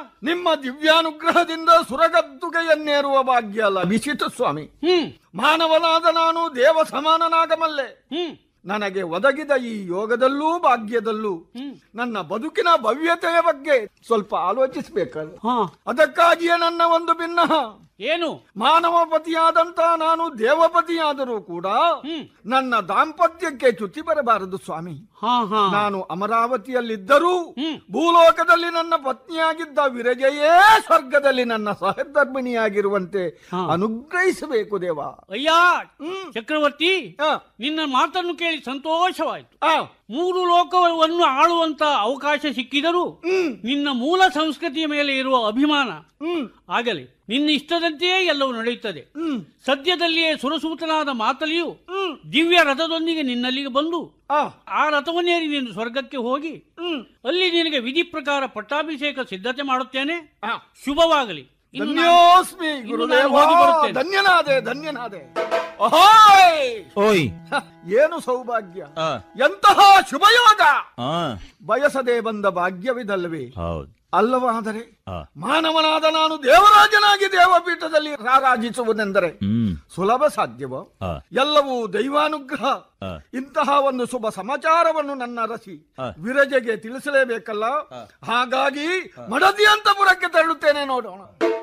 ನಿಮ್ಮ ದಿವ್ಯಾನುಗ್ರಹದಿಂದ ಸುರಗದ್ದುಗೆಯನ್ನೇರುವ ಭಾಗ್ಯ ಲಭಿಸಿತು ಸ್ವಾಮಿ ಹ್ಮ್ ಮಾನವನಾದ ನಾನು ದೇವ ಸಮಾನನಾಗಮಲ್ಲೆ ಹ್ಮ್ ನನಗೆ ಒದಗಿದ ಈ ಯೋಗದಲ್ಲೂ ಭಾಗ್ಯದಲ್ಲೂ ಹ್ಮ್. ನನ್ನ ಬದುಕಿನ ಭವ್ಯತೆಯ ಬಗ್ಗೆ ಸ್ವಲ್ಪ ಆಲೋಚಿಸಬೇಕಲ್ಲ ಹಾ ಅದಕ್ಕಾಗಿಯೇ ನನ್ನ ಒಂದು ಭಿನ್ನ ಏನು ಮಾನವ ಪತಿಯಾದಂತ ನಾನು ದೇವಪತಿಯಾದರೂ ಕೂಡ ಹ್ಮ್ ನನ್ನ ದಾಂಪತ್ಯಕ್ಕೆ ಚ್ಯುತಿ ಬರಬಾರದು ಸ್ವಾಮಿ ಹಾ ಹಾ ನಾನು ಅಮರಾವತಿಯಲ್ಲಿದ್ದರೂ ಹ್ಮ್. ಭೂಲೋಕದಲ್ಲಿ ನನ್ನ ಪತ್ನಿಯಾಗಿದ್ದ ವಿರಜೆಯೇ ಸ್ವರ್ಗದಲ್ಲಿ ನನ್ನ ಸಹಧರ್ಮಿಣಿಯಾಗಿರುವಂತೆ ಹಾ. ಅನುಗ್ರಹಿಸಬೇಕು ದೇವ ಅಯ್ಯ ಹ್ಮ್. ಚಕ್ರವರ್ತಿ ಆ, ನಿನ್ನ ಮಾತನ್ನು ಕೇಳಿ ಸಂತೋಷವಾಯಿತು ಆ, ಮೂರು ಲೋಕವನ್ನು ಆಳುವಂತ ಅವಕಾಶ ಸಿಕ್ಕಿದರೂ ಹ್ಮ್, ನಿನ್ನ ಮೂಲ ಸಂಸ್ಕೃತಿಯ ಮೇಲೆ ಇರುವ ಅಭಿಮಾನ ಹ್ಮ್, ಆಗಲಿ ನಿನ್ನ ಇಷ್ಟದಂತೆಯೇ ಎಲ್ಲವೂ ನಡೆಯುತ್ತದೆ ಹ್ಮ್, ಸದ್ಯದಲ್ಲಿಯೇ ಸುರಸೂತನಾದ ಮಾತಲಿಯು ಹ್ಮ್, ದಿವ್ಯ ರಥದೊಂದಿಗೆ ನಿನ್ನಲ್ಲಿಗೆ ಬಂದು ಆ, ಆ ರಥವನ್ನೇರಿ ನೀನು ಸ್ವರ್ಗಕ್ಕೆ ಹೋಗಿ ಹ್ಮ್, ಅಲ್ಲಿ ನಿನಗೆ ವಿಧಿ ಪ್ರಕಾರ ಪಟ್ಟಾಭಿಷೇಕ ಸಿದ್ಧತೆ ಮಾಡುತ್ತೇನೆ ಆ. ಶುಭವಾಗಲಿ ಇನ್ನು ನಾನು- ಧನ್ಯೋಸ್ಮಿ ಇನ್ನು ಗುರುದೇವ ನಾನು ಹೋಗಿ ಬರುತ್ತೇನೆ. ಧನ್ಯನಾದೆ ಧನ್ಯನಾದೆ ಅಹೋಯ್ ಓಯ್ ಹ, ಏನು ಸೌಭಾಗ್ಯ ಆ, ಎಂತಹ ಶುಭಯೋಗ ಆ, ಬಯಸದೆ ಬಂದ ಭಾಗ್ಯವಿದಲ್ವೇ ಹೌದು ಅಲ್ಲವಾದರೆ ಆ, ಮಾನವನಾದ ನಾನು ದೇವರಾಜನಾಗಿ ದೇವಪೀಠದಲ್ಲಿ ರಾರಾಜಿಸುವುದೆಂದರೆ ಹ್ಮ್ ಸುಲಭ ಸಾಧ್ಯವೋ ಆ, ಎಲ್ಲವೂ ದೈವಾನುಗ್ರಹ ಆ. ಇಂತಹ ಒಂದು ಶುಭ ಸಮಾಚಾರವನ್ನು ನನ್ನ ಅರಸಿ ಆ. ವಿರಜೆಗೆ ತಿಳಿಸಲೇಬೇಕಲ್ಲ ಹಾಗಾಗಿ ಮಡದಿ ಅಂತಪುರಕ್ಕೆ ತೆರಳುತ್ತೇನೆ ನೋಡೋಣ